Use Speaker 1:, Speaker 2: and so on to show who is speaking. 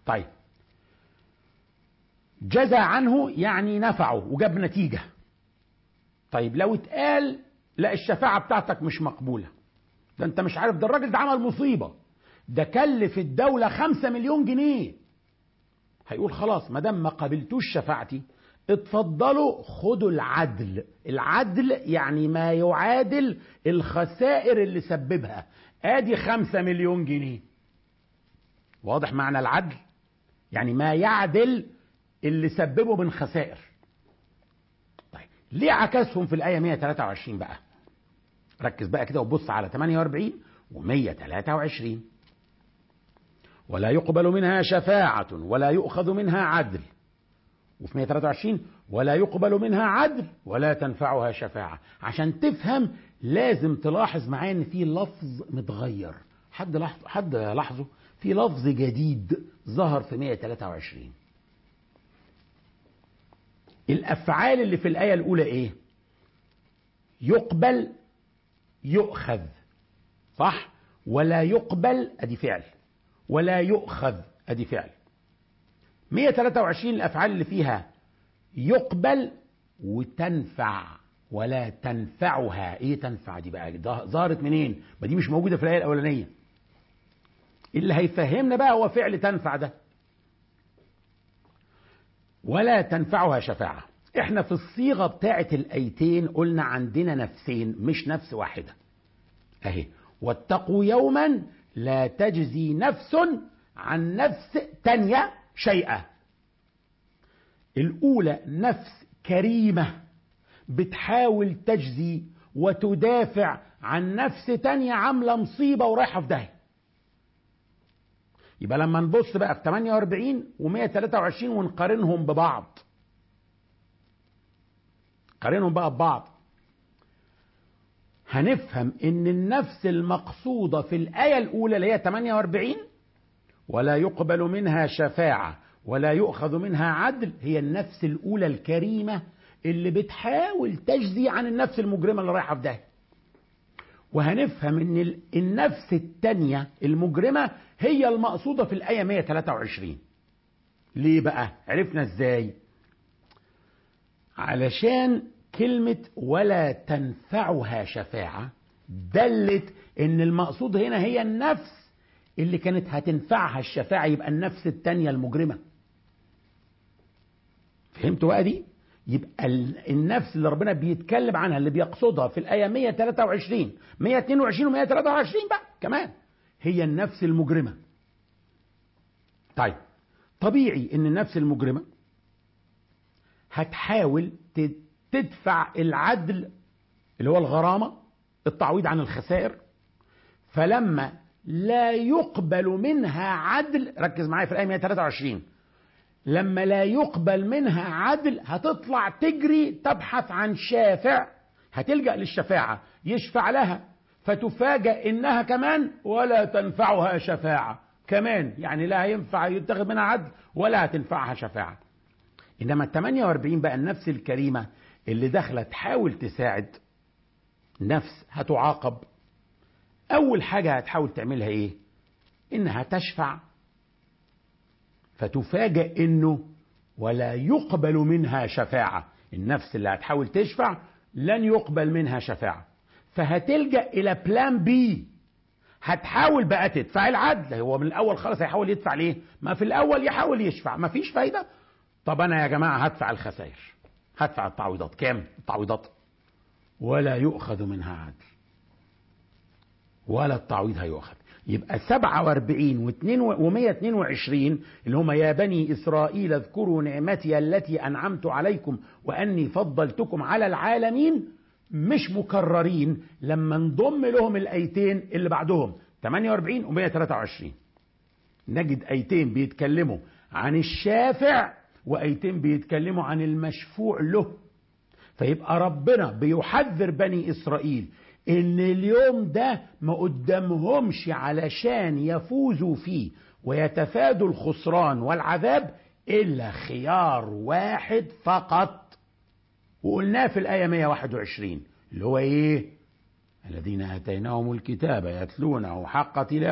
Speaker 1: طيب جزى عنه يعني نفعه وجاب نتيجة طيب لو اتقال لا الشفاعة بتاعتك مش مقبولة ده انت مش عارف ده الراجل ده عمل مصيبة ده كلف الدولة خمسة مليون جنيه هيقول خلاص ما دام ما قبلتوش شفاعتي اتفضلوا خدوا العدل العدل يعني ما يعادل الخسائر اللي سببها ادي خمسة مليون جنيه واضح معنى العدل يعني ما يعدل اللي سببه من خسائر طيب ليه عكسهم في الآية 123 بقى ركز بقى كده وبص على 48 و123 ولا يقبل منها شفاعة ولا يؤخذ منها عدل وفي 123 ولا يقبل منها عدل ولا تنفعها شفاعة عشان تفهم لازم تلاحظ معايا ان في لفظ متغير حد لاحظ حد لاحظه في لفظ جديد ظهر في 123 الافعال اللي في الايه الاولى ايه يقبل يؤخذ صح ولا يقبل ادي فعل ولا يؤخذ ادي فعل 123 الافعال اللي فيها يقبل وتنفع ولا تنفعها ايه تنفع دي بقى ظهرت منين ما دي مش موجوده في الايه الاولانيه اللي هيفهمنا بقى هو فعل تنفع ده ولا تنفعها شفاعة احنا في الصيغة بتاعة الايتين قلنا عندنا نفسين مش نفس واحدة اهي واتقوا يوما لا تجزي نفس عن نفس تانية شيئا الاولى نفس كريمة بتحاول تجزي وتدافع عن نفس تانية عاملة مصيبة ورايحة في داهية يبقى لما نبص بقى في 48 و123 ونقارنهم ببعض قارنهم بقى ببعض هنفهم ان النفس المقصودة في الآية الأولى اللي هي 48 ولا يقبل منها شفاعة ولا يؤخذ منها عدل هي النفس الأولى الكريمة اللي بتحاول تجزي عن النفس المجرمة اللي رايحة في داهية وهنفهم ان النفس التانية المجرمة هي المقصودة في الآية 123 ليه بقى عرفنا ازاي علشان كلمة ولا تنفعها شفاعة دلت ان المقصود هنا هي النفس اللي كانت هتنفعها الشفاعة يبقى النفس التانية المجرمة فهمتوا بقى دي يبقى النفس اللي ربنا بيتكلم عنها اللي بيقصدها في الآية 123 122 و 123 بقى كمان هي النفس المجرمة طيب طبيعي ان النفس المجرمة هتحاول تدفع العدل اللي هو الغرامة التعويض عن الخسائر فلما لا يقبل منها عدل ركز معايا في الآية 123 لما لا يقبل منها عدل هتطلع تجري تبحث عن شافع هتلجأ للشفاعة يشفع لها فتفاجأ إنها كمان ولا تنفعها شفاعة كمان يعني لا ينفع يتخذ منها عدل ولا هتنفعها شفاعة إنما ال 48 بقى النفس الكريمة اللي داخلة تحاول تساعد نفس هتعاقب أول حاجة هتحاول تعملها إيه؟ إنها تشفع فتفاجأ انه ولا يقبل منها شفاعة النفس اللي هتحاول تشفع لن يقبل منها شفاعة فهتلجأ الى بلان بي هتحاول بقى تدفع العدل هو من الاول خالص هيحاول يدفع ليه ما في الاول يحاول يشفع ما فيش فايدة طب انا يا جماعة هدفع الخسائر هدفع التعويضات كام التعويضات ولا يؤخذ منها عدل ولا التعويض هيؤخذ يبقى 47 و122 اللي هم يا بني إسرائيل اذكروا نعمتي التي أنعمت عليكم وأني فضلتكم على العالمين مش مكررين لما انضم لهم الأيتين اللي بعدهم 48 و123 نجد أيتين بيتكلموا عن الشافع وأيتين بيتكلموا عن المشفوع له فيبقى ربنا بيحذر بني إسرائيل ان اليوم ده ما قدامهمش علشان يفوزوا فيه ويتفادوا الخسران والعذاب الا خيار واحد فقط وقلناه في الايه 121 اللي هو ايه الذين اتيناهم الكتاب يتلونه حق تلاوته